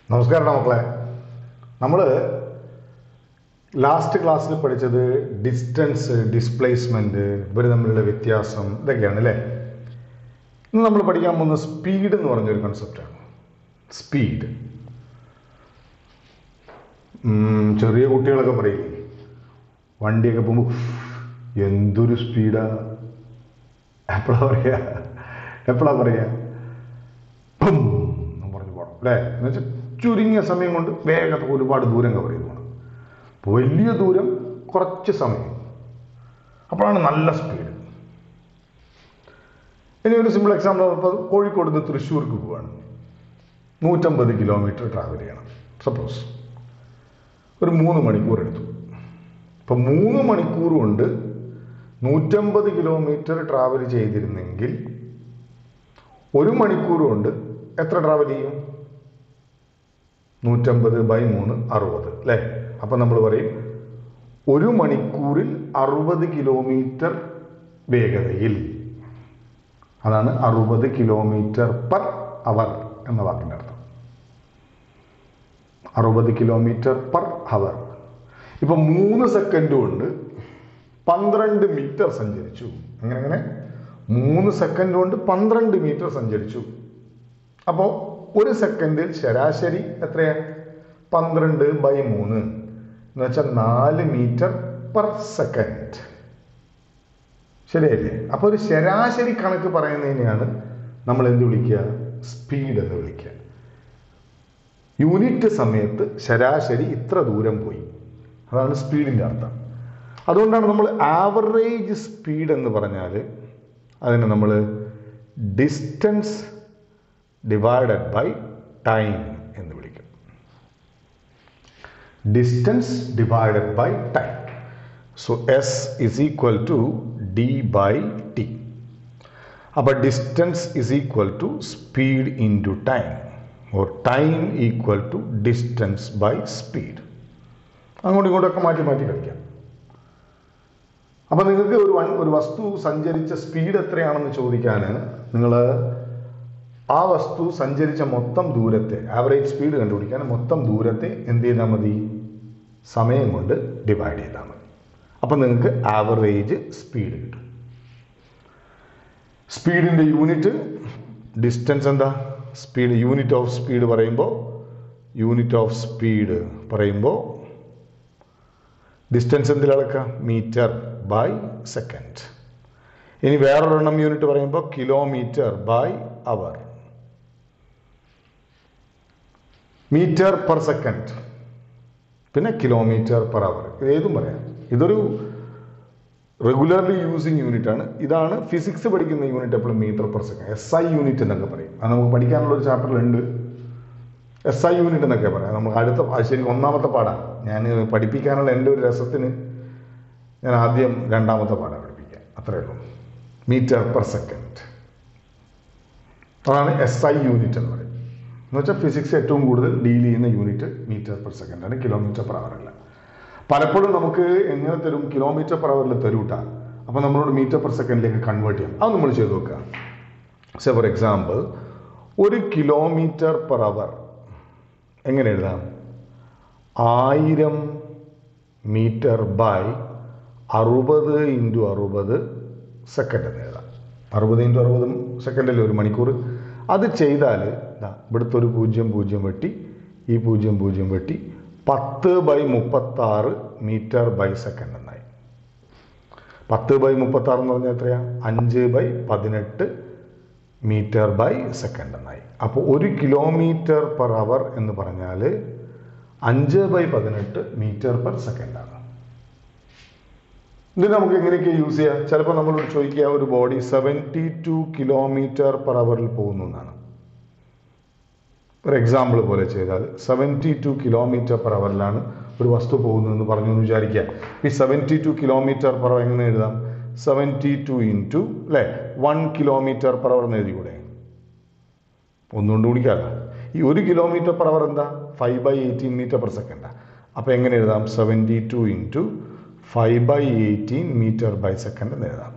നമസ്കാരം മക്കളെ നമ്മൾ ലാസ്റ്റ് ക്ലാസ്സിൽ പഠിച്ചത് ഡിസ്റ്റൻസ് ഡിസ്പ്ലേസ്മെൻറ്റ് ഇവർ തമ്മിലുള്ള വ്യത്യാസം ഇതൊക്കെയാണ് അല്ലേ ഇന്ന് നമ്മൾ പഠിക്കാൻ പോകുന്ന സ്പീഡ് എന്ന് പറഞ്ഞൊരു കൺസെപ്റ്റാണ് സ്പീഡ് ചെറിയ കുട്ടികളൊക്കെ പറയില്ലേ വണ്ടിയൊക്കെ പോകുമ്പോൾ എന്തൊരു സ്പീഡാ എപ്പോഴാ പറയുക എപ്പോഴാ പറയുക പും എന്ന് പറഞ്ഞു പോകണം അല്ലേ എന്ന് വെച്ചാൽ ചുരുങ്ങിയ സമയം കൊണ്ട് വേഗം ഒരുപാട് ദൂരം കവർ ചെയ്ത് പോകണം വലിയ ദൂരം കുറച്ച് സമയം അപ്പോഴാണ് നല്ല സ്പീഡ് ഇനി ഒരു സിമ്പിൾ എക്സാമ്പിൾ ഇപ്പോൾ കോഴിക്കോട് നിന്ന് തൃശ്ശൂർക്ക് പോവുകയാണ് നൂറ്റമ്പത് കിലോമീറ്റർ ട്രാവൽ ചെയ്യണം സപ്പോസ് ഒരു മൂന്ന് മണിക്കൂർ എടുത്തു ഇപ്പം മൂന്ന് മണിക്കൂർ കൊണ്ട് നൂറ്റമ്പത് കിലോമീറ്റർ ട്രാവൽ ചെയ്തിരുന്നെങ്കിൽ ഒരു മണിക്കൂർ കൊണ്ട് എത്ര ട്രാവൽ ചെയ്യും നൂറ്റമ്പത് ബൈ മൂന്ന് അറുപത് അല്ലേ അപ്പം നമ്മൾ പറയും ഒരു മണിക്കൂറിൽ അറുപത് കിലോമീറ്റർ വേഗതയിൽ അതാണ് അറുപത് കിലോമീറ്റർ പെർ അവർ എന്ന വാക്കിൻ്റെ അർത്ഥം അറുപത് കിലോമീറ്റർ പെർ അവർ ഇപ്പൊ മൂന്ന് സെക്കൻഡ് കൊണ്ട് പന്ത്രണ്ട് മീറ്റർ സഞ്ചരിച്ചു അങ്ങനെ അങ്ങനെ മൂന്ന് സെക്കൻഡ് കൊണ്ട് പന്ത്രണ്ട് മീറ്റർ സഞ്ചരിച്ചു അപ്പോൾ ഒരു സെക്കൻഡിൽ ശരാശരി എത്രയാണ് പന്ത്രണ്ട് ബൈ മൂന്ന് എന്ന് വെച്ചാൽ നാല് മീറ്റർ പെർ സെക്കൻഡ് ശരിയല്ലേ അപ്പോൾ ഒരു ശരാശരി കണക്ക് പറയുന്നതിനെയാണ് നമ്മൾ എന്ത് വിളിക്കുക സ്പീഡ് എന്ന് വിളിക്കുക യൂണിറ്റ് സമയത്ത് ശരാശരി ഇത്ര ദൂരം പോയി അതാണ് സ്പീഡിൻ്റെ അർത്ഥം അതുകൊണ്ടാണ് നമ്മൾ ആവറേജ് സ്പീഡ് എന്ന് പറഞ്ഞാൽ അതിനെ നമ്മൾ ഡിസ്റ്റൻസ് ഡിവൈഡഡ് ബൈ ടൈം എന്ന് വിളിക്കും distance divided by time so S is equal to D by T അപ്പോൾ distance is equal to speed into time or time equal to distance by speed അങ്ങോട്ടും ഇങ്ങോട്ടൊക്കെ മാറ്റി മാറ്റി കളിക്കാം അപ്പം നിങ്ങൾക്ക് ഒരു വൺ ഒരു വസ്തു സഞ്ചരിച്ച സ്പീഡ് എത്രയാണെന്ന് ചോദിക്കാൻ നിങ്ങൾ ആ വസ്തു സഞ്ചരിച്ച മൊത്തം ദൂരത്തെ ആവറേജ് സ്പീഡ് കണ്ടുപിടിക്കാൻ മൊത്തം ദൂരത്തെ എന്ത് ചെയ്താൽ മതി സമയം കൊണ്ട് ഡിവൈഡ് ചെയ്താൽ മതി അപ്പം നിങ്ങൾക്ക് ആവറേജ് സ്പീഡ് കിട്ടും സ്പീഡിൻ്റെ യൂണിറ്റ് ഡിസ്റ്റൻസ് എന്താ സ്പീഡ് യൂണിറ്റ് ഓഫ് സ്പീഡ് പറയുമ്പോൾ യൂണിറ്റ് ഓഫ് സ്പീഡ് പറയുമ്പോൾ ഡിസ്റ്റൻസ് എന്തിൽ അളക്കുക മീറ്റർ ബൈ സെക്കൻഡ് ഇനി വേറൊരെണ്ണം യൂണിറ്റ് പറയുമ്പോൾ kilometre by hour metre per second പിന്നെ കിലോമീറ്റർ പെർ അവർ ഏതും പറയാം ഇതൊരു റെഗുലർലി യൂസിങ് യൂണിറ്റ് ആണ് ഇതാണ് ഫിസിക്സ് പഠിക്കുന്ന യൂണിറ്റ് എപ്പോഴും metre per second S I unit എന്നൊക്കെ പറയും അത് നമുക്ക് പഠിക്കാനുള്ള ഒരു ചാപ്റ്ററിലുണ്ട് എസ് ഐ യൂണിറ്റ് എന്നൊക്കെ പറയാം നമുക്ക് അടുത്ത അത് ശരി ഒന്നാമത്തെ പാടാണ് ഞാൻ പഠിപ്പിക്കാനുള്ള എൻ്റെ ഒരു രസത്തിന് ഞാൻ ആദ്യം രണ്ടാമത്തെ പാഠം പഠിപ്പിക്കാം അത്രയേ ഉള്ളൂ മീറ്റർ പെർ സെക്കൻഡ് അതാണ് എസ് ഐ യൂണിറ്റ് എന്ന് പറയും എന്ന് വെച്ചാൽ ഫിസിക്സ് ഏറ്റവും കൂടുതൽ ഡീൽ ചെയ്യുന്ന യൂണിറ്റ് മീറ്റർ പെർ സെക്കൻഡ് ആണ് കിലോമീറ്റർ പെർ അവർ അല്ല പലപ്പോഴും നമുക്ക് എങ്ങനെ തരും കിലോമീറ്റർ പെർ അവറിൽ തരൂട്ടാ അപ്പോൾ നമ്മളോട് മീറ്റർ പെർ സെക്കൻഡിലേക്ക് കൺവേർട്ട് ചെയ്യാം അത് നമ്മൾ ചെയ്ത് നോക്കുക സെ ഫോർ എക്സാമ്പിൾ ഒരു കിലോമീറ്റർ പെർ അവർ എങ്ങനെ എഴുതാം ആയിരം മീറ്റർ ബൈ അറുപത് ഇൻറ്റു അറുപത് സെക്കൻഡ് എന്ന് എഴുതാം അറുപത് ഇൻറ്റു അറുപത് സെക്കൻഡല്ലേ ഒരു മണിക്കൂർ അത് ചെയ്താൽ ഇതാ ഇവിടുത്തെ ഒരു പൂജ്യം പൂജ്യം വെട്ടി ഈ പൂജ്യം പൂജ്യം വെട്ടി പത്ത് ബൈ മുപ്പത്താറ് മീറ്റർ ബൈ സെക്കൻഡ് എന്നായി പത്ത് ബൈ മുപ്പത്താറ് എന്ന് പറഞ്ഞാൽ എത്രയാ അഞ്ച് ബൈ പതിനെട്ട് മീറ്റർ ബൈ സെക്കൻഡ് എന്നായി അപ്പോൾ ഒരു കിലോമീറ്റർ പെർ അവർ എന്ന് പറഞ്ഞാൽ അഞ്ച് ബൈ പതിനെട്ട് മീറ്റർ പെർ സെക്കൻഡാണ് ഇത് നമുക്ക് എങ്ങനെയൊക്കെ യൂസ് ചെയ്യാം ചിലപ്പോൾ നമ്മളോട് ചോദിക്കുക ഒരു body seventy two kilometre per അവറിൽ പോകുന്നു എന്നാണ് ഒരു എക്സാമ്പിൾ പോലെ ചെയ്താൽ സെവൻറ്റി ടു കിലോമീറ്റർ പെർ അവറിലാണ് ഒരു വസ്തു പോകുന്നതെന്ന് പറഞ്ഞു എന്ന് വിചാരിക്കുക ഈ seventy two kilometre per hour എങ്ങനെ എഴുതാം സെവൻറ്റി ടു ഇൻറ്റു അല്ലേ വൺ കിലോമീറ്റർ പെർ അവർ എന്ന് എഴുതിക്കൂടെ ഒന്നുകൊണ്ട് കുടിക്കാമല്ലോ ഈ ഒരു കിലോമീറ്റർ പെർ അവർ എന്താ five by eighteen metre per സെക്കൻഡാണ് അപ്പോൾ എങ്ങനെ എഴുതാം seventy two into five by eighteen metre by second എന്ന് എഴുതാം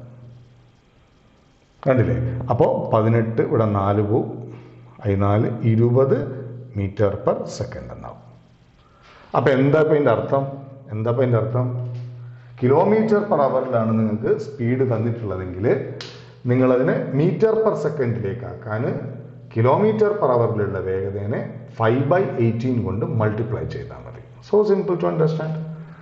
കണ്ടില്ലേ അപ്പോൾ പതിനെട്ട് ഇവിടെ നാല് പോവും അതിനാല് ഇരുപത് മീറ്റർ പെർ സെക്കൻഡ് എന്നാവും അപ്പോൾ എന്താ ഇപ്പം ഇതിൻ്റെ അർത്ഥം എന്താ ഇപ്പം ഇതിൻ്റെ അർത്ഥം കിലോമീറ്റർ പെർ അവറിലാണ് നിങ്ങൾക്ക് സ്പീഡ് തന്നിട്ടുള്ളതെങ്കിൽ നിങ്ങളതിനെ മീറ്റർ പെർ സെക്കൻഡിലേക്ക് ആക്കാൻ കിലോമീറ്റർ പെർ അവറിലുള്ള വേഗതേനെ ഫൈവ് ബൈ എയ്റ്റീൻ കൊണ്ട് മൾട്ടിപ്ലൈ ചെയ്താൽ മതി സോ സിമ്പിൾ ടു അണ്ടർസ്റ്റാൻഡ്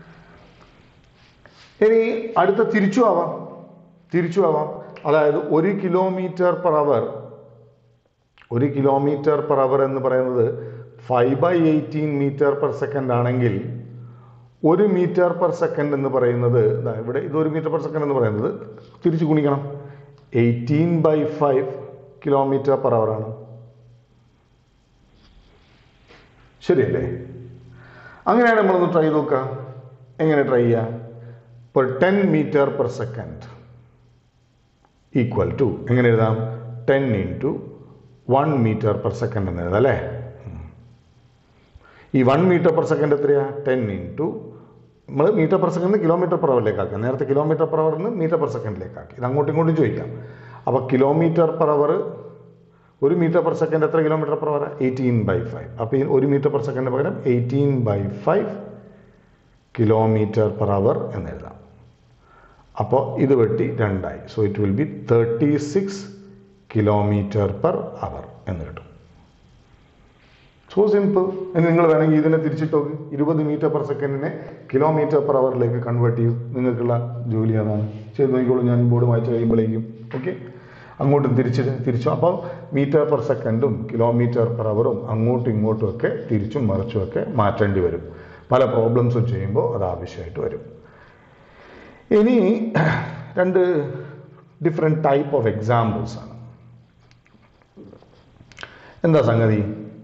ഇനി അടുത്ത തിരിച്ചു ആവാം തിരിച്ചു ആവാം അതായത് ഒരു കിലോമീറ്റർ പെർ അവർ ഒരു കിലോമീറ്റർ പെർ അവർ എന്ന് പറയുന്നത് five by eighteen metre per second ആണെങ്കിൽ ഒരു മീറ്റർ പെർ സെക്കൻഡ് എന്ന് പറയുന്നത് ദാ ഇവിടെ ഇത് ഒരു മീറ്റർ പെർ സെക്കൻഡ് എന്ന് പറയുന്നത് തിരിച്ചു ഗുണിക്കണം eighteen by five kilometre per hour ആണ് ശരിയല്ലേ അങ്ങനെയാണ് നമ്മളൊന്ന് ട്രൈ നോക്കുക എങ്ങനെ ട്രൈ ചെയ്യാം ഇപ്പോൾ ten metre per second equal to എങ്ങനെ എഴുതാം ten into one metre per second എന്ന് എഴുതാം അല്ലേ ഉം. ഈ വൺ മീറ്റർ പെർ സെക്കൻഡ് എത്രയാ ടെൻ ഇൻറ്റു നമ്മൾ metre per second kilometre per അവറിലേക്ക് ആക്കാം നേരത്തെ കിലോമീറ്റർ പെർ അവർ നിന്ന് മീറ്റർ പെർ സെക്കൻഡിലേക്ക് ആക്കി ഇത് അങ്ങോട്ടും ഇങ്ങോട്ടും ചോദിക്കാം അപ്പോൾ കിലോമീറ്റർ പെർ അവർ ഒരു മീറ്റർ പെർ സെക്കൻഡ് എത്ര kilometre per hour eighteen by five അപ്പോൾ ഈ ഒരു മീറ്റർ പെർ സെക്കൻഡ് പകരം eighteen by five kilometre per hour എന്ന് എഴുതാം അപ്പോൾ ഇത് വെട്ടി രണ്ടായി so it will be thirty six kilometre per hour എന്ന് കിട്ടും സോ സിമ്പിൾ ഇനി നിങ്ങൾ വേണമെങ്കിൽ ഇതിനെ തിരിച്ചിട്ട് നോക്ക് ഇരുപത് മീറ്റർ പെർ സെക്കൻഡിനെ കിലോമീറ്റർ പെർ അവറിലേക്ക് കൺവേർട്ട് ചെയ്യും നിങ്ങൾക്കുള്ള ജോലി അതാണ് ചെയ്ത് നോക്കിക്കോളൂ ഞാൻ ബോർഡ് വായിച്ച് കഴിയുമ്പോഴേക്കും ഓക്കെ അങ്ങോട്ടും തിരിച്ച് തിരിച്ചു അപ്പോൾ മീറ്റർ പെർ സെക്കൻഡും കിലോമീറ്റർ പെർ അവറും അങ്ങോട്ടും ഇങ്ങോട്ടും ഒക്കെ തിരിച്ചും മറിച്ചും ഒക്കെ മാറ്റേണ്ടി വരും പല പ്രോബ്ലംസും ചെയ്യുമ്പോൾ അത് ആവശ്യമായിട്ട് വരും ഇനി രണ്ട് ഡിഫറെൻറ്റ് ടൈപ്പ് ഓഫ് എക്സാമ്പിൾസ് ആണ് എന്താ സംഗതി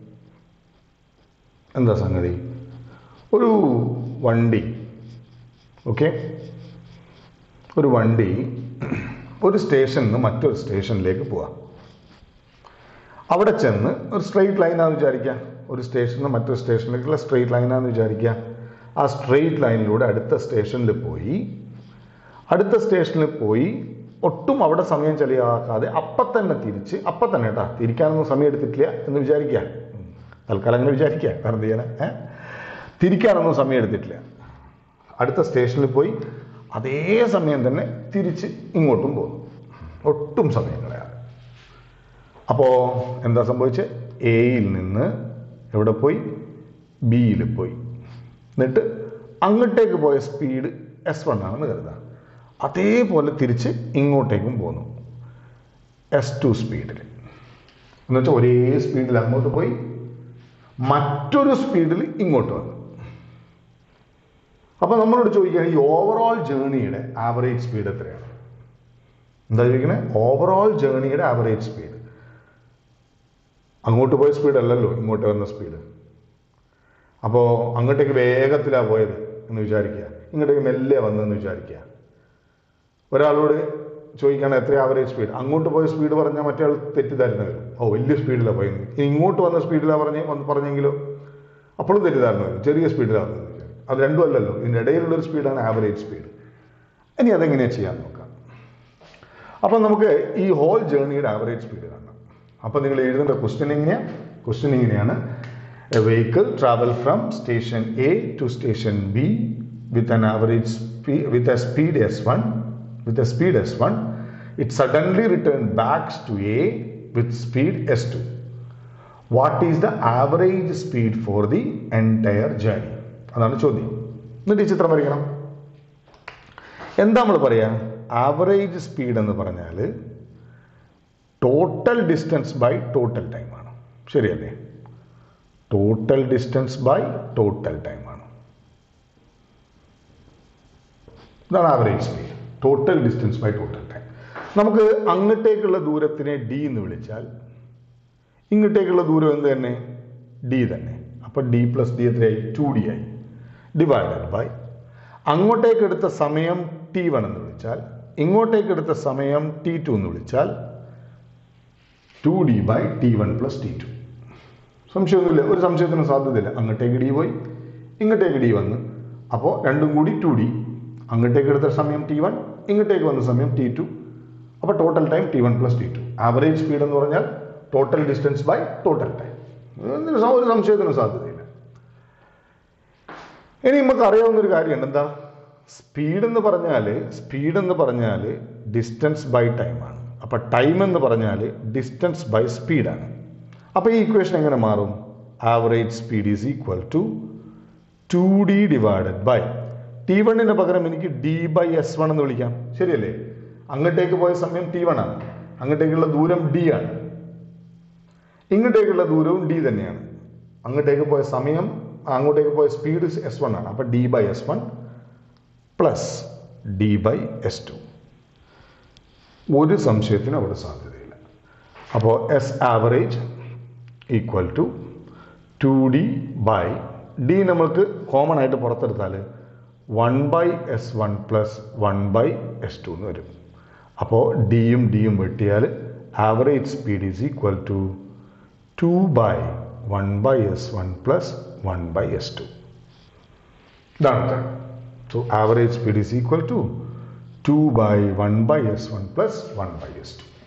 എന്താ സംഗതി ഒരു വണ്ടി ഓക്കെ ഒരു വണ്ടി ഒരു സ്റ്റേഷനിൽ നിന്ന് മറ്റൊരു സ്റ്റേഷനിലേക്ക് പോവാം അവിടെ ചെന്ന് ഒരു സ്ട്രെയിറ്റ് ലൈനാന്ന് വിചാരിക്കുക ഒരു സ്റ്റേഷനിൽ നിന്ന് മറ്റൊരു സ്റ്റേഷനിലേക്കുള്ള സ്ട്രെയിറ്റ് ലൈനാന്ന് വിചാരിക്കുക ആ സ്ട്രെയിറ്റ് ലൈനിലൂടെ അടുത്ത സ്റ്റേഷനിൽ പോയി അടുത്ത സ്റ്റേഷനിൽ പോയി ഒട്ടും അവിടെ സമയം ചെലവാക്കാതെ അപ്പം തന്നെ തിരിച്ച് അപ്പം തന്നെ കേട്ടാ തിരിക്കാനൊന്നും സമയം എടുത്തിട്ടില്ല എന്ന് വിചാരിക്കുക ഉം. തൽക്കാലം അങ്ങനെ വിചാരിക്കുക കാരണം എന്ത് ചെയ്യാനാ ഏ തിരിക്കാനൊന്നും സമയം എടുത്തിട്ടില്ല അടുത്ത സ്റ്റേഷനിൽ പോയി അതേ സമയം തന്നെ തിരിച്ച് ഇങ്ങോട്ടും പോകുന്നു ഒട്ടും സമയം കളയാതെ അപ്പോൾ എന്താ സംഭവിച്ചത് എയിൽ നിന്ന് എവിടെ പോയി ബിയിൽ പോയി എന്നിട്ട് അങ്ങോട്ടേക്ക് പോയ സ്പീഡ് എസ് വൺ ആണെന്ന് കരുതാം അതേപോലെ തിരിച്ച് ഇങ്ങോട്ടേക്കും പോന്നു എസ് ടു സ്പീഡിൽ എന്ന് വെച്ചാൽ ഒരേ സ്പീഡിൽ അങ്ങോട്ട് പോയി മറ്റൊരു സ്പീഡിൽ ഇങ്ങോട്ട് വന്നു അപ്പോൾ നമ്മളോട് ചോദിക്കുകയാണ് ഈ ഓവറോൾ ജേണിയുടെ ആവറേജ് സ്പീഡ് എത്രയാണ് എന്താ ചോദിക്കണേ ഓവറോൾ ജേണിയുടെ ആവറേജ് സ്പീഡ് അങ്ങോട്ട് പോയ സ്പീഡ് അല്ലല്ലോ ഇങ്ങോട്ട് വന്ന സ്പീഡ് അപ്പോൾ അങ്ങോട്ടേക്ക് വേഗത്തിലാണ് പോയത് എന്ന് വിചാരിക്കുക ഇങ്ങോട്ടേക്ക് മെല്ലെ വന്നെന്ന് വിചാരിക്കുക ഒരാളോട് ചോദിക്കുകയാണ് എത്ര ആവറേജ് സ്പീഡ് അങ്ങോട്ട് പോയ സ്പീഡ് പറഞ്ഞാൽ മറ്റേ ആൾ തെറ്റിദ്ധാരണ വരും ഓ വലിയ സ്പീഡിലാണ് പോയത് ഇനി ഇങ്ങോട്ട് വന്ന സ്പീഡിലാണ് പറഞ്ഞ് വന്ന് പറഞ്ഞെങ്കിലോ അപ്പോഴും തെറ്റിദ്ധാരണ വരും ചെറിയ സ്പീഡിലാണ് വന്നത് വിചാരിക്കും അത് രണ്ടും അല്ലല്ലോ ഇതിൻ്റെ ഇടയിലുള്ള ഒരു സ്പീഡാണ് ആവറേജ് സ്പീഡ് ഇനി അതെങ്ങനെയാണ് ചെയ്യാൻ നോക്കാം അപ്പം നമുക്ക് ഈ ഹോൾ ജേർണിയുടെ ആവറേജ് സ്പീഡ് കാണണം അപ്പം നിങ്ങൾ എഴുതേണ്ട ക്വസ്റ്റ്യൻ എങ്ങനെയാണ് ക്വസ്റ്റ്യൻ ഇങ്ങനെയാണ് a vehicle travel from station A to station B with an average speed with a speed S one with a speed S one it suddenly return backs to A with speed S two what is the average speed for the entire journey അതാണ് ചോദ്യം എന്നിട്ട് ഈ ചിത്രം വരയ്ക്കണം എന്താ നമ്മൾ പറയാ average speed എന്ന് പറഞ്ഞാൽ ടോട്ടൽ ഡിസ്റ്റൻസ് ബൈ ടോട്ടൽ ടൈമാണ് ശരിയല്ലേ ടോട്ടൽ ഡിസ്റ്റൻസ് ബൈ ടോട്ടൽ ടൈമാണ് ഇതാണ് average speed total distance by total time നമുക്ക് അങ്ങോട്ടേക്കുള്ള ദൂരത്തിനെ ഡി എന്ന് വിളിച്ചാൽ ഇങ്ങോട്ടേക്കുള്ള ദൂരം എന്ത് തന്നെ ഡി തന്നെ അപ്പോൾ ഡി പ്ലസ് ഡി എത്രയായി ടു ഡി ആയി ഡിവൈഡഡ് ബൈ അങ്ങോട്ടേക്ക് എടുത്ത സമയം ടി വൺ എന്ന് വിളിച്ചാൽ ഇങ്ങോട്ടേക്ക് എടുത്ത സമയം ടി ടു എന്ന് വിളിച്ചാൽ two D by T one plus T two സംശയമൊന്നുമില്ല ഒരു സംശയത്തിന് സാധ്യതയില്ല അങ്ങോട്ടേക്ക് ഡി പോയി ഇങ്ങോട്ടേക്ക് ഡി വന്ന് അപ്പോൾ രണ്ടും കൂടി ടു ഡി അങ്ങോട്ടേക്ക് എടുത്ത സമയം ടി വൺ ഇങ്ങോട്ടേക്ക് വന്ന സമയം ടി ടു അപ്പോൾ total time T one plus T two average speed എന്ന് പറഞ്ഞാൽ total distance by total time ഇതിന് സ- ഒരു സംശയത്തിനും സാധ്യതയില്ല ഇനി നമുക്ക് അറിയാവുന്ന ഒരു കാര്യമുണ്ട് എന്താ സ്പീഡ് എന്ന് പറഞ്ഞാൽ സ്പീഡ് എന്ന് പറഞ്ഞാൽ ഡിസ്റ്റൻസ് ബൈ ടൈമാണ് അപ്പം ടൈം എന്ന് പറഞ്ഞാൽ ഡിസ്റ്റൻസ് ബൈ സ്പീഡാണ് അപ്പോൾ ഈ ഇക്വേഷൻ എങ്ങനെ മാറും average speed is equal to two D divided by T വണ്ണിന് പകരം എനിക്ക് ഡി ബൈ എസ് വൺ എന്ന് വിളിക്കാം ശരിയല്ലേ അങ്ങോട്ടേക്ക് പോയ സമയം ടി വൺ ആണ് അങ്ങോട്ടേക്കുള്ള ദൂരം ഡി ആണ് ഇങ്ങോട്ടേക്കുള്ള ദൂരവും ഡി തന്നെയാണ് അങ്ങോട്ടേക്ക് പോയ സമയം അങ്ങോട്ടേക്ക് പോയ സ്പീഡ് എസ് വൺ ആണ് അപ്പോൾ D by S one plus D by S two ഒരു സംശയത്തിനും അവിടെ സാധ്യതയില്ല അപ്പോൾ S average equal to two D by D നമ്മൾക്ക് കോമൺ ആയിട്ട് പുറത്തെടുത്താൽ one by S one plus one by S two എന്ന് വരും അപ്പോൾ ഡിയും ഡിയും വെട്ടിയാൽ average speed is equal to two by one by S one plus one by S two ഇതാണ് ഉത്തരം so average speed is equal to two by one by S one plus one by S two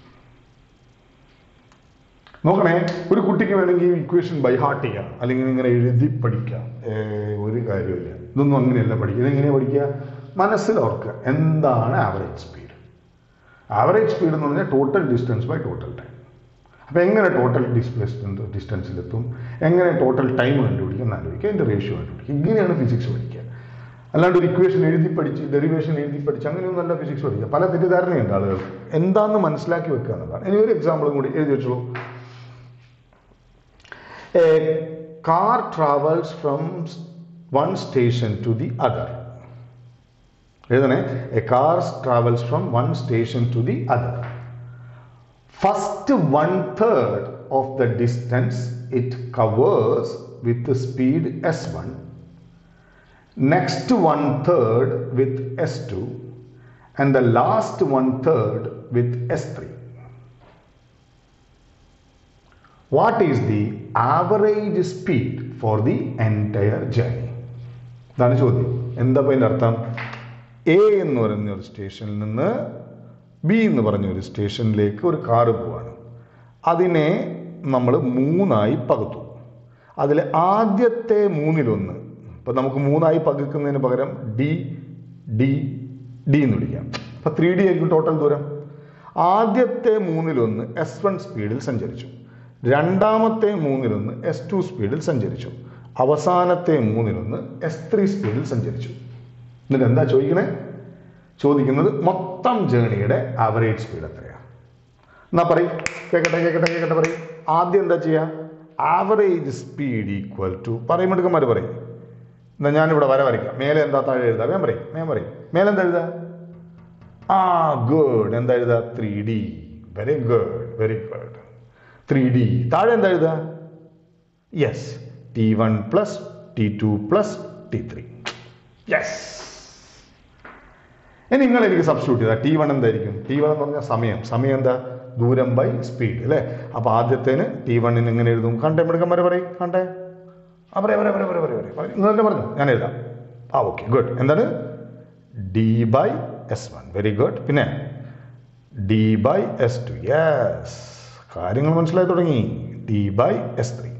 നോക്കണേ ഒരു കുട്ടിക്ക് വേണമെങ്കിൽ equation by heart ചെയ്യാം അല്ലെങ്കിൽ ഇങ്ങനെ എഴുതി പഠിക്കാം ഏ, ഒരു കാര്യമില്ല ഇതൊന്നും അങ്ങനെയല്ല പഠിക്കുക ഇതെങ്ങനെയാണ് പഠിക്കുക മനസ്സിൽ ഓർക്കുക എന്താണ് ആവറേജ് സ്പീഡ് ആവറേജ് സ്പീഡ് എന്ന് പറഞ്ഞാൽ total distance by total time അപ്പോൾ എങ്ങനെ ടോട്ടൽ ഡിസ്പ്ലേസ്മെൻറ്റ് ഡിസ്റ്റൻസിലെത്തും എങ്ങനെ ടോട്ടൽ ടൈം കണ്ടുപിടിക്കും എന്ന് ആലോചിക്കുക അതിൻ്റെ റേഷ്യോ കണ്ടുപിടിക്കുക ഇങ്ങനെയാണ് ഫിസിക്സ് പഠിക്കുക അല്ലാണ്ട് ഒരു ഇക്വേഷൻ എഴുതി പഠിച്ച് ഡെറിവേഷൻ എഴുതി പഠിച്ച് അങ്ങനെയൊന്നും അല്ല ഫിസിക്സ് പഠിക്കുക പല തെറ്റിദ്ധാരണയുണ്ട് ആളുകൾക്ക് എന്താണെന്ന് മനസ്സിലാക്കി വെക്കുക എന്നതാണ് ഇനി ഒരു എക്സാമ്പിളും കൂടി എഴുതി വെച്ചോളൂ A car travels from one station to the other. എഴുതണേ a car travels from one station to the other first one third of the distance it covers with speed S one next one third with S two and the last one third with S three what is the average speed for the entire journey ഇതാണ് ചോദ്യം എന്താ അതിൻ്റെ അർത്ഥം A എന്ന് പറയുന്ന ഒരു സ്റ്റേഷനിൽ നിന്ന് ബി എന്ന് പറഞ്ഞ ഒരു സ്റ്റേഷനിലേക്ക് ഒരു കാറ് പോവാണ് അതിനെ നമ്മൾ മൂന്നായി പകുത്തു അതിൽ ആദ്യത്തെ മൂന്നിലൊന്ന് ഇപ്പം നമുക്ക് മൂന്നായി പകുക്കുന്നതിന് പകരം ഡി ഡി ഡി എന്ന് വിളിക്കാം അപ്പം ത്രീ ഡി ആയിരിക്കും ടോട്ടൽ ദൂരം ആദ്യത്തെ മൂന്നിലൊന്ന് എസ് വൺ സ്പീഡിൽ സഞ്ചരിച്ചു രണ്ടാമത്തെ മൂന്നിലൊന്ന് എസ് ടു സ്പീഡിൽ സഞ്ചരിച്ചു അവസാനത്തെ മൂന്നിലൊന്ന് എസ് ത്രീ സ്പീഡിൽ സഞ്ചരിച്ചു എന്നിട്ട് എന്താ ചോദിക്കണേ ചോദിക്കുന്നത് മൊത്തം ജേണിയുടെ ആവറേജ് സ്പീഡ് എത്രയാണ് എന്നാ പറയും കേക്കട്ടെ കേക്കട്ടെ കേക്കട്ടെ പറയും ആദ്യം എന്താ ചെയ്യുക ആവറേജ് സ്പീഡ് ഈക്വൽ ടു പറയും എടുക്കന്മാർ പറയും എന്നാ ഞാനിവിടെ വര വരയ്ക്കാം മേലെ എന്താ താഴെ എഴുതാം ഞാൻ പറയും ഞാൻ പറയും മേലെ എന്താ എഴുതാ ആ ഗുഡ് എന്താ എഴുതാ three D very good very good three D താഴെ എന്താ എഴുതാ yes T one plus T two plus T three yes ഇനി നിങ്ങൾ എനിക്ക് സബ്സ്റ്റിറ്റ്യൂട്ട് ചെയ്താൽ ടി വൺ എന്തായിരിക്കും ടി വൺ എന്ന് പറഞ്ഞാൽ സമയം സമയം എന്താ ദൂരം ബൈ സ്പീഡ് അല്ലേ അപ്പോൾ ആദ്യത്തേന് ടി വണ്ണിന് എങ്ങനെ എഴുതും കണ്ടേ മിടുക്കം വരെ പറയും കണ്ടേ ആ പറയാം പറയാം പറയാം പറയാം പറയാം പറയാം നിങ്ങൾ തന്നെ പറഞ്ഞു ഞാൻ എഴുതാം ആ ഓക്കെ ഗുഡ് എന്താണ് D by S one very good പിന്നെ D by S two yes കാര്യങ്ങൾ മനസ്സിലായി തുടങ്ങി D by S three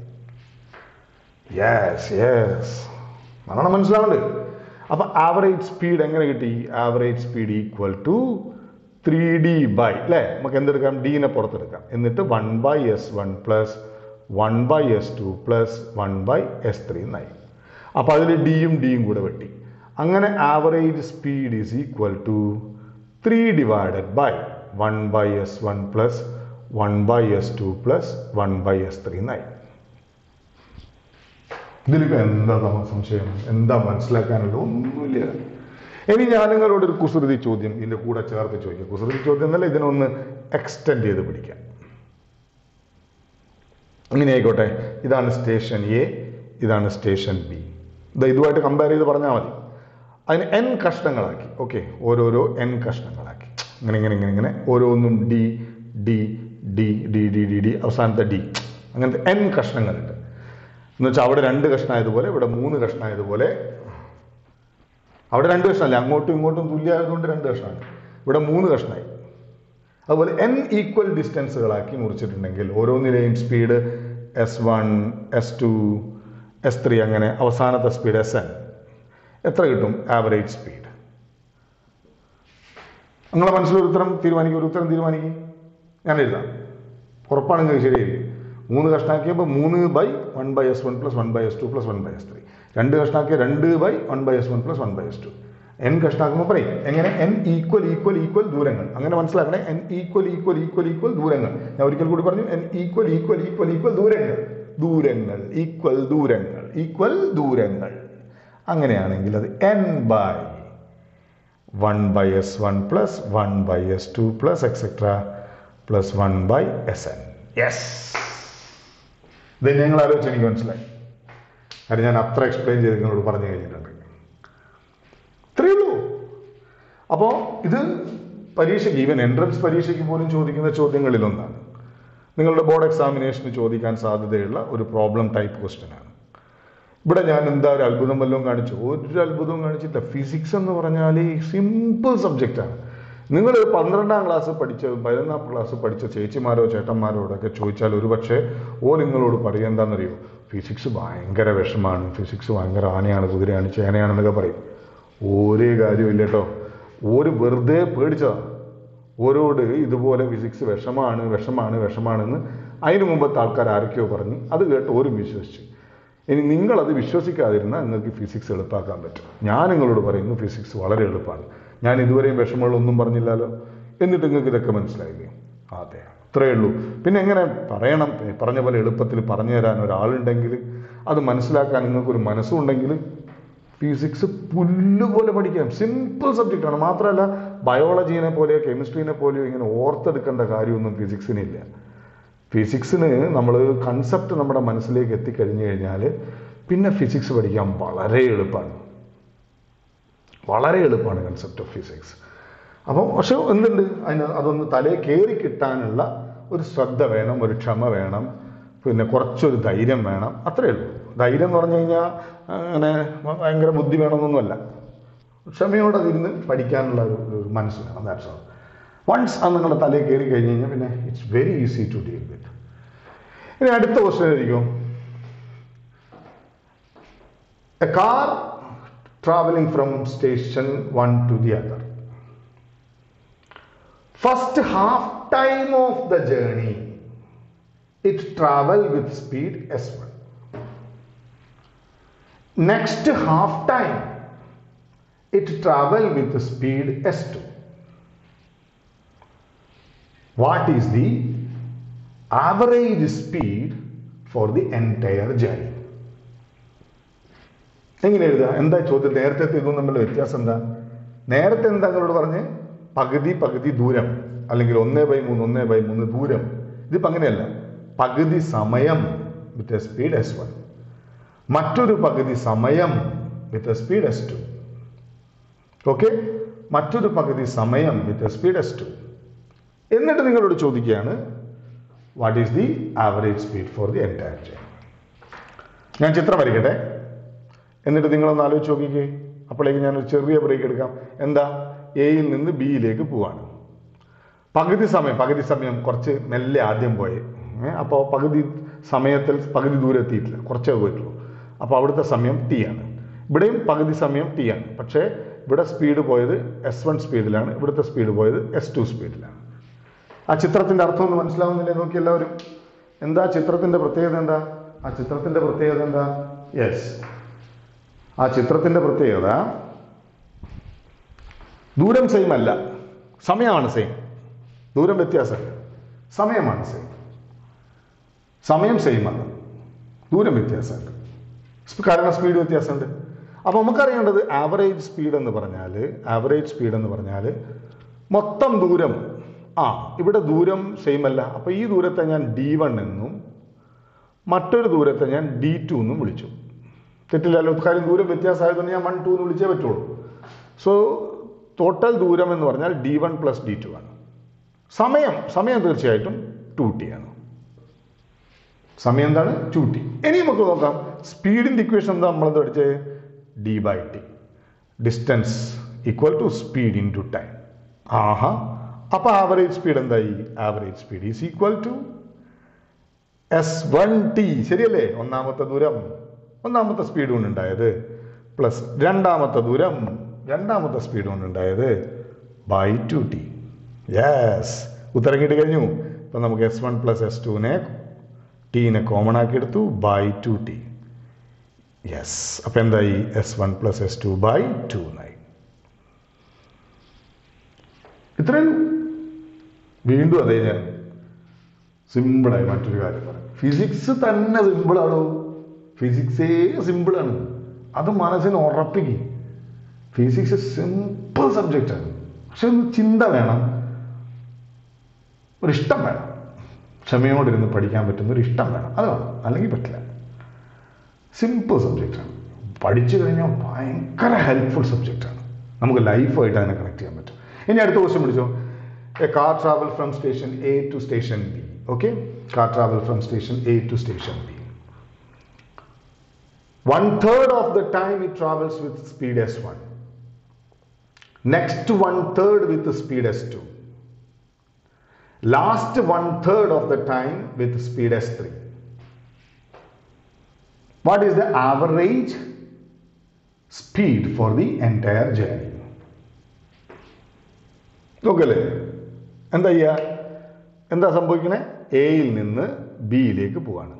yes yes നല്ലോണം മനസ്സിലാവുന്നുണ്ട് അപ്പൊ ആവറേജ് സ്പീഡ് എങ്ങനെ കിട്ടി average speed equal to three D by അല്ലേ നമുക്ക് എന്തെടുക്കാം ഡീനെ പുറത്തെടുക്കാം എന്നിട്ട് one by S one plus one by S two plus one by S three എന്നായി അപ്പോൾ അതിൽ ഡിയും ഡിയും കൂടെ വെട്ടി അങ്ങനെ average speed is equal to three divided by one by S one plus one by S two plus one by S three എന്നായി ഇതിലിപ്പോ എന്താ നമ്മ സംശയം എന്താ മനസ്സിലാക്കാനുള്ളത് ഒന്നുമില്ല ഇനി ഞാൻ നിങ്ങളോട് ഒരു കുസൃതി ചോദ്യം ഇതിന്റെ കൂടെ ചേർത്ത് ചോദിക്കാം കുസൃതി ചോദ്യം എന്നല്ല ഇതിനൊന്ന് എക്സ്റ്റെൻഡ് ചെയ്ത് പിടിക്കാം ഇങ്ങനെ ആയിക്കോട്ടെ ഇതാണ് സ്റ്റേഷൻ എ ഇതാണ് സ്റ്റേഷൻ ബി ഇത് ഇതുമായിട്ട് കമ്പയർ ചെയ്ത് പറഞ്ഞാൽ മതി അതിന് എൻ കഷ്ണങ്ങളാക്കി ഓക്കെ ഓരോരോ എൻ കഷ്ണങ്ങളാക്കി ഇങ്ങനെ ഇങ്ങനെ ഇങ്ങനെ ഇങ്ങനെ ഓരോന്നും D D D D D D D അവസാനത്തെ ഡി അങ്ങനത്തെ എൻ കഷ്ണങ്ങളുണ്ട് എന്ന് വെച്ചാൽ അവിടെ രണ്ട് കഷ്ണമായതുപോലെ ഇവിടെ മൂന്ന് കഷ്ണമായതുപോലെ അവിടെ രണ്ട് കഷ്ണമല്ല അങ്ങോട്ടും ഇങ്ങോട്ടും തുല്യമായതുകൊണ്ട് രണ്ട് കഷ്ണമാണ് ഇവിടെ മൂന്ന് കഷ്ണമായി അതുപോലെ എൻ ഈക്വൽ ഡിസ്റ്റൻസുകളാക്കി മുറിച്ചിട്ടുണ്ടെങ്കിൽ ഓരോന്നിലെയും speed S one S two S three അങ്ങനെ അവസാനത്തെ സ്പീഡ് എസ് എൻ എത്ര കിട്ടും ആവറേജ് സ്പീഡ് നിങ്ങളെ മനസ്സിലൊരു ഉത്തരം തീരുമാനിക്കും ഒരു ഉത്തരം തീരുമാനിക്കും ഞാൻ എഴുതാം ഉറപ്പാണ് നിങ്ങൾക്ക് ശരിയായില്ലേ മൂന്ന് കഷ്ണാക്കിയപ്പോൾ മൂന്ന് by one by S one plus one by S two plus one by S three രണ്ട് കഷ്ണാക്കിയ രണ്ട് by one by S one plus one by S two N കഷ്ണാക്കുമ്പോൾ പറയും എങ്ങനെ എൻ ഈക്വൽ ഈക്വൽ ഈക്വൽ ദൂരങ്ങൾ അങ്ങനെ മനസ്സിലാക്കണേ N equal equal equal equal ദൂരങ്ങൾ ഞാൻ ഒരിക്കൽ കൂടി പറഞ്ഞു N equal equal equal equal ദൂരങ്ങൾ ദൂരങ്ങൾ ഈക്വൽ ദൂരങ്ങൾ ഈക്വൽ ദൂരങ്ങൾ അങ്ങനെയാണെങ്കിൽ അത് N by one by S one plus one by S two plus etcetera plus one by S N yes ഇത് ഞങ്ങൾ ആലോചിച്ച് എനിക്ക് മനസ്സിലായി കാര്യം ഞാൻ അത്ര എക്സ്പ്ലെയിൻ ചെയ്ത് നിങ്ങളോട് പറഞ്ഞു കഴിഞ്ഞിട്ടുണ്ട് ഇത്രയേ ഉള്ളൂ അപ്പോൾ ഇത് പരീക്ഷയ്ക്ക് ഈവൻ എൻട്രൻസ് പരീക്ഷയ്ക്ക് പോലും ചോദിക്കുന്ന ചോദ്യങ്ങളിലൊന്നാണ് നിങ്ങളുടെ ബോർഡ് എക്സാമിനേഷന് ചോദിക്കാൻ സാധ്യതയുള്ള ഒരു പ്രോബ്ലം ടൈപ്പ് ക്വസ്റ്റ്യൻ ആണ് ഇവിടെ ഞാൻ എന്താ ഒരു അത്ഭുതം വല്ലതും കാണിച്ചു ഒരു അത്ഭുതവും കാണിച്ചില്ല ഫിസിക്സ് എന്ന് പറഞ്ഞാൽ സിമ്പിൾ സബ്ജക്റ്റാണ് നിങ്ങൾ പന്ത്രണ്ടാം ക്ലാസ് പഠിച്ച പതിനൊന്നാം ക്ലാസ് പഠിച്ച ചേച്ചിമാരോ ചേട്ടന്മാരോടൊക്കെ ചോദിച്ചാൽ ഒരു പക്ഷേ ഓ നിങ്ങളോട് പറയുക എന്താണെന്നറിയോ ഫിസിക്സ് ഭയങ്കര വിഷമാണ് ഫിസിക്സ് ഭയങ്കര ആനയാണ് കുതിരയാണ് ചേനയാണെന്നൊക്കെ പറയും ഒരേ കാര്യമില്ല കേട്ടോ ഒരു വെറുതെ പേടിച്ചതാണ് ഓരോട് ഇതുപോലെ ഫിസിക്സ് വിഷമാണ് വിഷമാണ് വിഷമാണെന്ന് അതിനു മുമ്പത്തെ ആൾക്കാർ ആരൊക്കെയോ പറഞ്ഞ് അത് കേട്ട് ഓരും വിശ്വസിച്ചു ഇനി നിങ്ങളത് വിശ്വസിക്കാതിരുന്നാൽ നിങ്ങൾക്ക് ഫിസിക്സ് എളുപ്പാക്കാൻ പറ്റും ഞാൻ നിങ്ങളോട് പറയുന്നു ഫിസിക്സ് വളരെ എളുപ്പമാണ് ഞാൻ ഇതുവരെയും വിഷമങ്ങളൊന്നും പറഞ്ഞില്ലല്ലോ എന്നിട്ട് നിങ്ങൾക്ക് ഇതൊക്കെ മനസ്സിലായില്ലേ അതെ അത്രയേ ഉള്ളൂ പിന്നെ എങ്ങനെ പറയണം ഈ പറഞ്ഞ പോലെ എളുപ്പത്തിൽ പറഞ്ഞു തരാൻ ഒരാളുണ്ടെങ്കിൽ അത് മനസ്സിലാക്കാൻ നിങ്ങൾക്കൊരു മനസ്സുണ്ടെങ്കിൽ ഫിസിക്സ് പുല്ലുപോലെ പഠിക്കാം സിമ്പിൾ സബ്ജക്റ്റാണ് മാത്രമല്ല ബയോളജീനെ പോലെയോ കെമിസ്ട്രീനെ പോലെയോ ഇങ്ങനെ ഓർത്തെടുക്കേണ്ട കാര്യമൊന്നും ഫിസിക്സിനില്ല ഫിസിക്സിന് നമ്മൾ കൺസെപ്റ്റ് നമ്മുടെ മനസ്സിലേക്ക് എത്തിക്കഴിഞ്ഞു കഴിഞ്ഞാൽ പിന്നെ ഫിസിക്സ് പഠിക്കാൻ വളരെ എളുപ്പമാണ് വളരെ എളുപ്പമാണ് കൺസെപ്റ്റ് ഓഫ് ഫിസിക്സ് അപ്പം പക്ഷെ എന്തുണ്ട് അതിന് അതൊന്ന് തലയിൽ കയറി കിട്ടാനുള്ള ഒരു ശ്രദ്ധ വേണം ഒരു ക്ഷമ വേണം പിന്നെ കുറച്ചൊരു ധൈര്യം വേണം അത്രയേ ഉള്ളൂ ധൈര്യം എന്ന് പറഞ്ഞു കഴിഞ്ഞാൽ അങ്ങനെ ഭയങ്കര ബുദ്ധി വേണമെന്നൊന്നുമല്ല ക്ഷമയോടെ അതിരുന്ന് പഠിക്കാനുള്ള ഒരു ഒരു മനസ്സ് വേണം ദാറ്റ്സ് ഓൾ വൺസ് അത് നിങ്ങളുടെ തലയിൽ കയറി കഴിഞ്ഞ് കഴിഞ്ഞാൽ പിന്നെ it's very easy to deal with ഇനി അടുത്ത ക്വസ്റ്റ്യൻ ആയിരിക്കും a car travelling from station one to the other first half time of the journey it travel with speed S one next half time it travel with speed S two what is the average speed for the entire journey എങ്ങനെ എഴുതുക എന്താ ചോദ്യം നേരത്തെ ഇതും തമ്മിലുള്ള വ്യത്യാസം എന്താ നേരത്തെ എന്താ നിങ്ങളോട് പറഞ്ഞ് പകുതി പകുതി ദൂരം അല്ലെങ്കിൽ ഒന്നേ ബൈ മൂന്ന് ഒന്നേ ബൈ മൂന്ന് ദൂരം ഇതിപ്പോ അങ്ങനെയല്ല പകുതി സമയം with a speed S one മറ്റൊരു പകുതി സമയം with a speed S two okay മറ്റൊരു പകുതി സമയം with a speed S two എന്നിട്ട് നിങ്ങളോട് ചോദിക്കുകയാണ് what is the average speed for the entire journey ഞാൻ ചിത്രം വരയ്ക്കട്ടെ എന്നിട്ട് നിങ്ങളൊന്ന് ആലോചിച്ച് നോക്കിക്കേ അപ്പോഴേക്ക് ഞാനൊരു ചെറിയ ബ്രേക്ക് എടുക്കാം എന്താ എയിൽ നിന്ന് ബിയിലേക്ക് പോവാണ് പകുതി സമയം പകുതി സമയം കുറച്ച് മെല്ലെ ആദ്യം പോയി അപ്പോൾ പകുതി സമയത്തിൽ പകുതി ദൂരം എത്തിയിട്ടില്ല കുറച്ചേ പോയിട്ടുള്ളൂ അപ്പോൾ അവിടുത്തെ സമയം ടി ആണ് ഇവിടെയും പകുതി സമയം ടി ആണ് പക്ഷേ ഇവിടെ സ്പീഡ് പോയത് എസ് വൺ സ്പീഡിലാണ് ഇവിടുത്തെ സ്പീഡ് പോയത് എസ് ടു സ്പീഡിലാണ് ആ ചിത്രത്തിന്റെ അർത്ഥം ഒന്ന് മനസ്സിലാവുന്നില്ലേ നോക്കി എല്ലാവരും എന്താ ചിത്രത്തിന്റെ പ്രത്യേകത എന്താ ആ ചിത്രത്തിന്റെ പ്രത്യേകത എന്താ യെസ് ആ ചിത്രത്തിന്റെ പ്രത്യേകത ദൂരം സെയിം അല്ല സമയമാണ് സെയിം ദൂരം വ്യത്യാസമല്ല സമയമാണ് സെയിം സമയം സെയിം ആണ് ദൂരം വ്യത്യാസമുണ്ട് സ്പ- കാരണം സ്പീഡ് വ്യത്യാസമുണ്ട് അപ്പോൾ നമുക്കറിയേണ്ടത് ആവറേജ് സ്പീഡ് എന്ന് പറഞ്ഞാൽ ആവറേജ് സ്പീഡ് എന്ന് പറഞ്ഞാൽ മൊത്തം ദൂരം ആ ഇവിടെ ദൂരം സെയിം അല്ല അപ്പോൾ ഈ ദൂരത്തെ ഞാൻ ഡി വൺ എന്നും മറ്റൊരു ദൂരത്തെ ഞാൻ ഡി ടു എന്നും വിളിച്ചു തെറ്റില്ലല്ലോ കാര്യം ദൂരം വ്യത്യാസമായതുകൊണ്ട് ഞാൻ വൺ ടു എന്ന് വിളിച്ചേ പറ്റുള്ളൂ സോ ടോട്ടൽ ദൂരം എന്ന് പറഞ്ഞാൽ D one plus D two ആണ് സമയം സമയം തീർച്ചയായിട്ടും ടു ടി ആണ് സമയം എന്താണ് ടു ടി ഇനി നമുക്ക് നോക്കാം സ്പീഡിന്റെ ഇക്വേഷൻ എന്താ നമ്മളത് പഠിച്ചത് D by T distance equal to speed into time ആഹാ അപ്പൊ ആവറേജ് സ്പീഡ് എന്തായി average speed is equal to S one T ശരിയല്ലേ ഒന്നാമത്തെ ദൂരം ഒന്നാമത്തെ സ്പീഡ് കൊണ്ടുണ്ടായത് പ്ലസ് രണ്ടാമത്തെ ദൂരം രണ്ടാമത്തെ സ്പീഡ് കൊണ്ടുണ്ടായത് ബൈ ടു ടി യെസ് ഉത്തരം കിട്ടി കഴിഞ്ഞു ഇപ്പം നമുക്ക് എസ് വൺ പ്ലസ് എസ് ടുവിനെ ടീനെ കോമൺ ആക്കി എടുത്തു ബൈ ടു ടി യെസ് അപ്പം എന്തായി S one plus S two by two എന്നായി ഇത്രയും വീണ്ടും അതേ ഞാൻ സിമ്പിളായി മറ്റൊരു കാര്യം പറയാം ഫിസിക്സ് തന്നെ സിമ്പിളാണോ ഫിസിക്സേ സിമ്പിളാണ് അത് മനസ്സിന് ഉറപ്പിക്കും ഫിസിക്സ് സിമ്പിൾ സബ്ജക്റ്റാണ് പക്ഷെ ഒന്ന് ചിന്ത വേണം ഒരു ഇഷ്ടം വേണം ക്ഷമയോടിരുന്ന് പഠിക്കാൻ പറ്റുന്ന ഒരു ഇഷ്ടം വേണം അത് വേണം അല്ലെങ്കിൽ പറ്റില്ല സിമ്പിൾ സബ്ജക്റ്റാണ് പഠിച്ചു കഴിഞ്ഞാൽ ഭയങ്കര ഹെൽപ്ഫുൾ സബ്ജക്റ്റാണ് നമുക്ക് ലൈഫായിട്ട് അതിനെ കണക്ട് ചെയ്യാൻ പറ്റും ഇനി അടുത്ത ക്വസ്റ്റ്യൻ പിടിച്ചോ a car travel from station A to station B okay car travel from station A to station B one third of the time it travels with speed S one next one third with speed S two last one third of the time with speed S three what is the average speed for the entire journey നോക്കല്ലേ എന്താ ചെയ്യുക എന്താ സംഭവിക്കണേ എയിൽ നിന്ന് ബിയിലേക്ക് പോവാണ്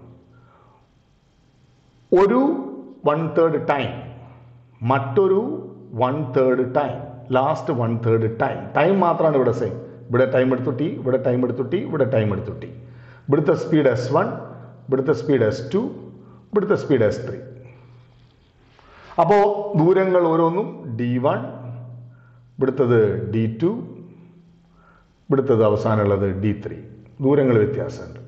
ഒരു one third time മറ്റൊരു one third time last one third time time മാത്രമാണ് ഇവിടെ സെയിം ഇവിടെ ടൈം എടുത്തു ടി ഇവിടെ ടൈം എടുത്തു ടി ഇവിടെ ടൈം എടുത്തു ടി ഇവിടുത്തെ സ്പീഡ് എസ് വൺ ഇവിടുത്തെ സ്പീഡ് എസ് ടു ഇവിടുത്തെ സ്പീഡ് എസ് ത്രീ അപ്പോൾ ദൂരങ്ങൾ ഓരോന്നും ഡി വൺ ഇവിടുത്തത് ഡി ടു ഇവിടുത്തത് അവസാനമുള്ളത് ഡി ത്രീ ദൂരങ്ങൾ വ്യത്യാസമുണ്ട്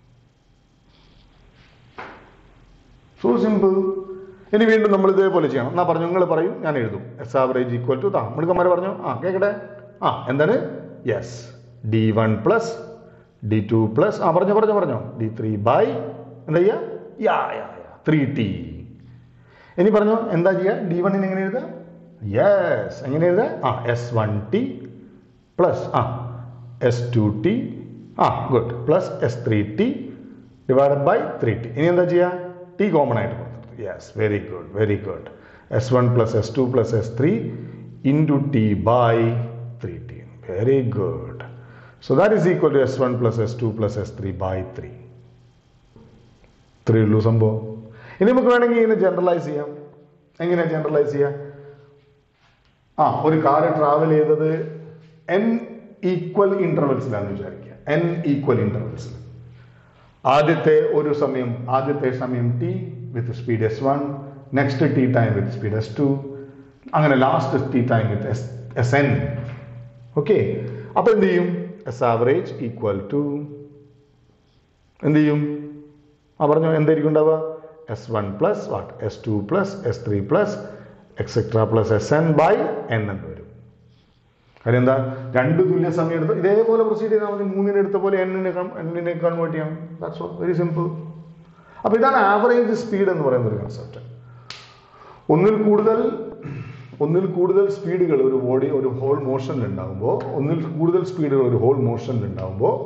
സോ സിമ്പിൾ ഇനി വീണ്ടും നമ്മൾ ഇതേപോലെ ചെയ്യണം എന്നാ പറഞ്ഞു നിങ്ങൾ പറയും ഞാൻ എഴുതും എസ് ആവറേജ് ഈക്വൽ ടു താ മിടുക്കന്മാർ പറഞ്ഞു ആ കേൾക്കട്ടെ ആ എന്താണ് yes D one plus D two plus ആ പറഞ്ഞു പറഞ്ഞു പറഞ്ഞോ ഡി ത്രീ ബൈ എന്താ ചെയ്യുക യാ യാ യാ ത്രീ ടി ഇനി പറഞ്ഞു എന്താ ചെയ്യുക ഡി വണ്ണിന് എങ്ങനെ എഴുതുക യെസ് എങ്ങനെ എഴുതുക ആ എസ് വൺ ടി പ്ലസ് ആ എസ് ടു ടി ആ good plus S three T divided by three T ഇനി എന്താ ചെയ്യുക ടി കോമൺ ആയിട്ട് കൊടുത്തിട്ട് yes very good very good S one plus S two plus S three into T by three T very good so that is equal to S one plus S two plus S three by three ഇത്രയേ ഉള്ളൂ സംഭവം ഇനി നമുക്ക് വേണമെങ്കിൽ ഇങ്ങനെ generalise ചെയ്യാം എങ്ങനെയാ generalise ചെയ്യാം ആ ഒരു കാറ് ട്രാവൽ ചെയ്തത് എൻ ഈക്വൽ ഇന്റർവെൽസിലാന്ന് വിചാരിക്കുക എൻ ഈക്വൽ ഇന്റർവെൽസിൽ ആദ്യത്തെ ഒരു സമയം ആദ്യത്തെ സമയം t with speed S one next t time with speed S two അങ്ങനെ last t time with s s n okay അപ്പൊ എന്ത് ചെയ്യും എസ് ആവറേജ് ഈക്വൽ ടു എന്ത് ചെയ്യും ആ പറഞ്ഞു എന്തായിരിക്കും ഉണ്ടാവുക s one plus what s two plus S three plus etcetera plus s n by n എന്ന് വരും കാര്യം എന്താ രണ്ട് തുല്യ സമയം എടുത്ത് ഇതേപോലെ പ്രൊസീഡ് ചെയ്താൽ മതി മൂന്നിന് എടുത്ത പോലെ എണ്ണിനെ എണ്ണിനെ കൺവേർട്ട് ചെയ്യാം ദാറ്റ്സ് ഓൾ വെരി സിമ്പിൾ അപ്പോൾ ഇതാണ് ആവറേജ് സ്പീഡ് എന്ന് പറയുന്ന ഒരു കൺസെപ്റ്റ് ഒന്നിൽ കൂടുതൽ ഒന്നിൽ കൂടുതൽ സ്പീഡുകൾ ഒരു ബോഡി ഒരു ഹോൾ മോഷനിൽ ഉണ്ടാകുമ്പോൾ ഒന്നിൽ കൂടുതൽ സ്പീഡുകൾ ഒരു ഹോൾ മോഷനിൽ ഉണ്ടാകുമ്പോൾ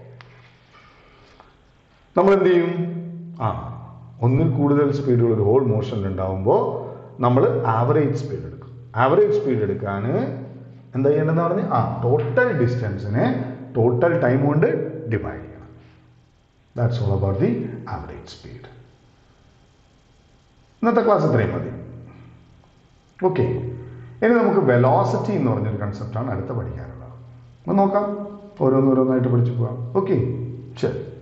നമ്മൾ എന്ത് ചെയ്യും ആ ഒന്നിൽ കൂടുതൽ സ്പീഡുകൾ ഒരു ഹോൾ മോഷനിൽ ഉണ്ടാകുമ്പോൾ നമ്മൾ ആവറേജ് സ്പീഡ് എടുക്കും ആവറേജ് സ്പീഡ് എടുക്കാൻ എന്താ ചെയ്യേണ്ടതെന്ന് പറഞ്ഞ് ആ ടോട്ടൽ ഡിസ്റ്റൻസിനെ ടോട്ടൽ ടൈം കൊണ്ട് ഡിവൈഡ് ചെയ്യണം that's all about the average speed ഇന്നത്തെ ക്ലാസ് ഇത്രയും മതി ഓക്കെ ഇനി നമുക്ക് വെലോസിറ്റി എന്ന് പറഞ്ഞൊരു കൺസെപ്റ്റാണ് അടുത്ത പഠിക്കാനുള്ളത് ഒന്ന് നോക്കാം ഓരോന്നോരോന്നായിട്ട് പഠിച്ചു പോകാം ഓക്കെ ശരി